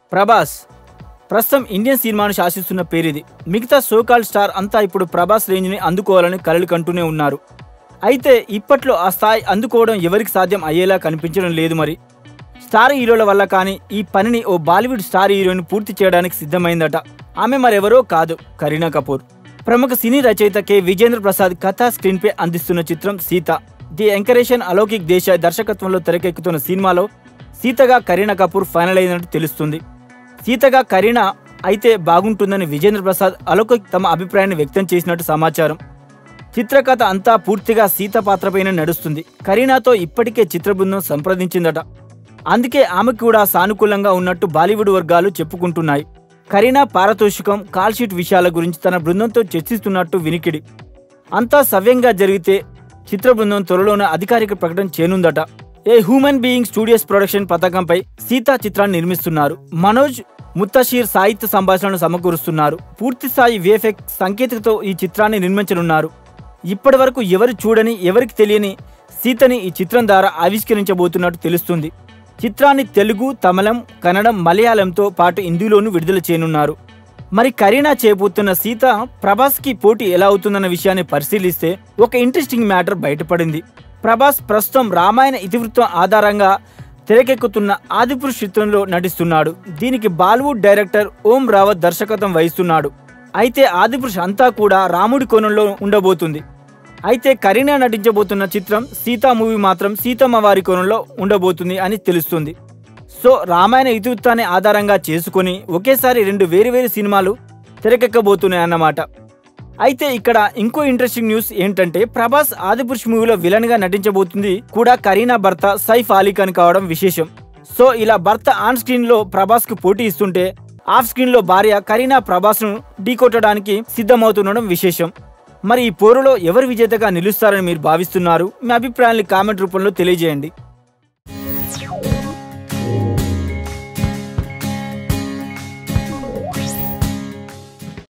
ప్రభాస్ ప్రస్తుతం ఇండియన్ సినిమాను శాసిస్తున్న పేరిది మిగతా సోకాల్ స్టార్ అంతా ఇప్పుడు ప్రభాస్ రేంజ్ని అందుకోవాలని కలలు కంటూనే ఉన్నారు అయితే ఇప్పట్లో ఆ స్థాయి అందుకోవడం ఎవరికి సాధ్యం అయ్యేలా కనిపించడం లేదు మరి స్టార్ హీరోల వల్ల కానీ ఈ పనిని ఓ బాలీవుడ్ స్టార్ హీరోయిన్ పూర్తి చేయడానికి సిద్ధమైందట ఆమె మరెవరో కాదు కరీనా కపూర్ ప్రముఖ సినీ రచయిత కె విజేంద్ర ప్రసాద్ కథా స్క్రీన్ పే అందిస్తున్న చిత్రం సీత ది ఎంకరేషన్ అలౌకిక్ దేశాయ్ దర్శకత్వంలో తెరకెక్కుతున్న సినిమాలో సీతగా కరీనా కపూర్ ఫైనల్ అయినట్టు తెలుస్తుంది సీతగా కరీనా అయితే బాగుంటుందని విజేంద్ర ప్రసాద్ అలౌకిక్ తమ అభిప్రాయాన్ని వ్యక్తం చేసినట్టు సమాచారం చిత్రకథ అంతా పూర్తిగా సీత పాత్రపైన నడుస్తుంది కరీనాతో ఇప్పటికే చిత్ర బృందం సంప్రదించిందట అందుకే ఆమె కూడా సానుకూలంగా ఉన్నట్టు బాలీవుడ్ వర్గాలు చెప్పుకుంటున్నాయి కరీనా పారితోషికం కాల్షీట్ విషయాల గురించి తన బృందంతో చర్చిస్తున్నట్టు వినికిడి అంతా సవ్యంగా జరిగితే చిత్ర బృందం త్వరలోనే అధికారిక ప్రకటన చేయనుందట a human being studios production పథకంపై సీతా చిత్రాన్ని నిర్మిస్తున్నారు మనోజ్ ముత్తషీర్ సాహిత్య సంభాషణను సమకూరుస్తున్నారు పూర్తి స్థాయి విఎఫ్ఎక్స్ సంకేతికతో ఈ చిత్రాన్ని నిర్మించనున్నారు ఇప్పటి వరకు ఎవరు చూడని ఎవరికి తెలియని సీతని ఈ చిత్రం ద్వారా ఆవిష్కరించబోతున్నట్టు తెలుస్తుంది చిత్రాన్ని తెలుగు తమిళం కన్నడం మలయాళంతో పాటు హిందీలోనూ విడుదల చేయనున్నారు మరి కరీనా చేయబోతున్న సీత ప్రభాస్కి పోటీ ఎలా అవుతుందన్న విషయాన్ని పరిశీలిస్తే ఒక ఇంట్రెస్టింగ్ మ్యాటర్ బయటపడింది ప్రభాస్ ప్రస్తుతం రామాయణ ఇతివృత్తం ఆధారంగా తెరకెక్కుతున్న ఆదిపురుష్ చిత్రంలో నటిస్తున్నాడు దీనికి బాలీవుడ్ డైరెక్టర్ ఓం రావత్ దర్శకత్వం వహిస్తున్నాడు అయితే ఆదిపురుష్ అంతా కూడా రాముడి కోణంలో ఉండబోతుంది అయితే కరీనా నటించబోతున్న చిత్రం సీతా మూవీ మాత్రం సీతమ్మ వారి కోణంలో ఉండబోతుంది అని తెలుస్తుంది సో రామాయణ ఇతివృత్తాన్ని ఆధారంగా చేసుకొని ఒకేసారి రెండు వేరువేరు సినిమాలు తెరకెక్కబోతున్నాయి అన్నమాట అయితే ఇక్కడ ఇంకో ఇంట్రెస్టింగ్ న్యూస్ ఏంటంటే ప్రభాస్ ఆదిపురుష్ మూవీలో విలన్ గా నటించబోతుంది కూడా కరీనా భర్త సైఫ్ అలీ ఖాన్ కావడం విశేషం సో ఇలా భర్త ఆన్ స్క్రీన్ లో ప్రభాస్ కు పోటీ ఇస్తుంటే ఆఫ్ స్క్రీన్ లో భార్య కరీనా ప్రభాస్ ను ఢీకొట్టడానికి సిద్ధమవుతుండడం విశేషం మరి ఈ పోరులో ఎవరు విజేతగా నిలుస్తారని మీరు భావిస్తున్నారు మీ అభిప్రాయాన్ని కామెంట్ రూపంలో తెలియజేయండి